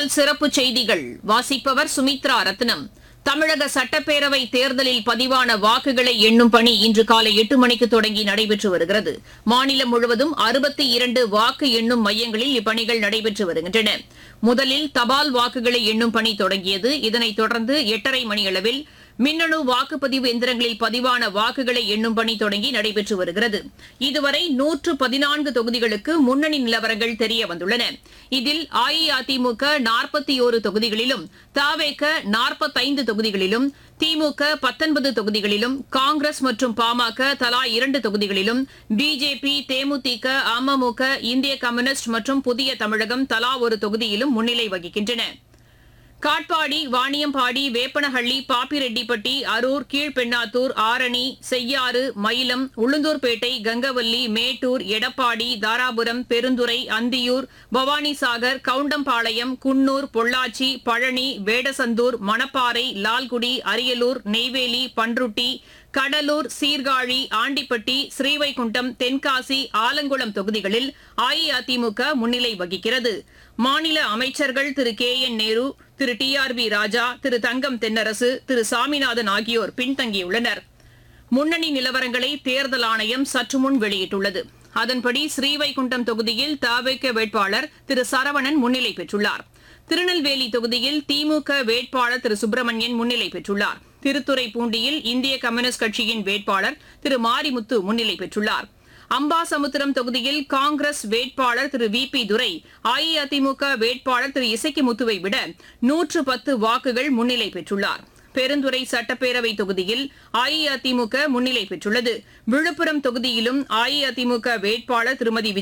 முதல் சிறப்பு செய்திகள் வாசிப்பவர் சுமித்ரா ரத்னம் தமிழக சட்டப்பேரவை தேர்தலில் பதிவான வாக்குகளை எண்ணும் பணி இன்று காலை எட்டு மணிக்கு தொடங்கி நடைபெற்று வருகிறது மாநிலம் முழுவதும் அறுபத்தி இரண்டு வாக்கு எண்ணும் மையங்களில் இப்பணிகள் நடைபெற்று வருகின்றன முதலில் தபால் வாக்குகளை எண்ணும் பணி தொடங்கியது இதனைத் தொடர்ந்து எட்டரை மணியளவில் மின்னணு வாக்குப்பதிவு எந்திரங்களில் பதிவான வாக்குகளை எண்ணும் பணி தொடங்கி நடைபெற்று வருகிறது இதுவரை நூற்று பதினான்கு தொகுதிகளுக்கு முன்னணி நிலவரங்கள் தெரிய வந்துள்ளன இதில் அஇஅதிமுக நாற்பத்தி ஒரு தொகுதிகளிலும் தாவேக நாற்பத்தைந்து தொகுதிகளிலும் திமுக பத்தொன்பது தொகுதிகளிலும் காங்கிரஸ் மற்றும் பாமக தலா இரண்டு தொகுதிகளிலும் பிஜேபி தேமுதிக அமமுக இந்திய கம்யூனிஸ்ட் மற்றும் புதிய தமிழகம் தலா ஒரு தொகுதியிலும் முன்னிலை வகிக்கின்றன காட்பாடி வாணியம்பாடி வேப்பனஹள்ளி பாப்பிரெட்டிப்பட்டி அரூர் கீழ்பெண்ணாத்தூர் ஆரணி செய்யாறு மயிலம் உளுந்தூர்பேட்டை கங்கவல்லி மேட்டூர் எடப்பாடி தாராபுரம் பெருந்துறை அந்தியூர் பவானிசாகர் கவுண்டம்பாளையம் குன்னூர் பொள்ளாச்சி பழனி வேடசந்தூர் மணப்பாறை லால்குடி அரியலூர் நெய்வேலி பன்ருட்டி கடலூர் சீர்காழி ஆண்டிப்பட்டி ஸ்ரீவைகுண்டம் தென்காசி ஆலங்குளம் தொகுதிகளில் அஇஅதிமுக முன்னிலை வகிக்கிறது மாநில அமைச்சர்கள் திரு கே என் நேரு திரு டி ஆர் பி ராஜா திரு தங்கம் தென்னரசு திரு சாமிநாதன் ஆகியோர் பின்தங்கியுள்ளனர் முன்னணி நிலவரங்களை தேர்தல் ஆணையம் சற்று முன் வெளியிட்டுள்ளது அதன்படி ஸ்ரீவைகுண்டம் தொகுதியில் தவேக வேட்பாளர் திரு சரவணன் முன்னிலை பெற்றுள்ளார் திருநெல்வேலி தொகுதியில் திமுக வேட்பாளர் திரு சுப்பிரமணியன் முன்னிலை பெற்றுள்ளார் திருத்துறைப்பூண்டியில் இந்திய கம்யூனிஸ்ட் கட்சியின் வேட்பாளர் திரு மாரிமுத்து முன்னிலை பெற்றுள்ளார் அம்பாசமுத்திரம் தொகுதியில் காங்கிரஸ் வேட்பாளர் திரு வி பி துரை அஇஅதிமுக வேட்பாளர் திரு இசக்கிமுத்துவை விட நூற்று பத்து வாக்குகள் முன்னிலை பெற்றுள்ளார் பெருந்துறை சட்டப்பேரவை தொகுதியில் அஇஅதிமுக முன்னிலை பெற்றுள்ளது விழுப்புரம் தொகுதியிலும் அஇஅதிமுக வேட்பாளர் திருமதி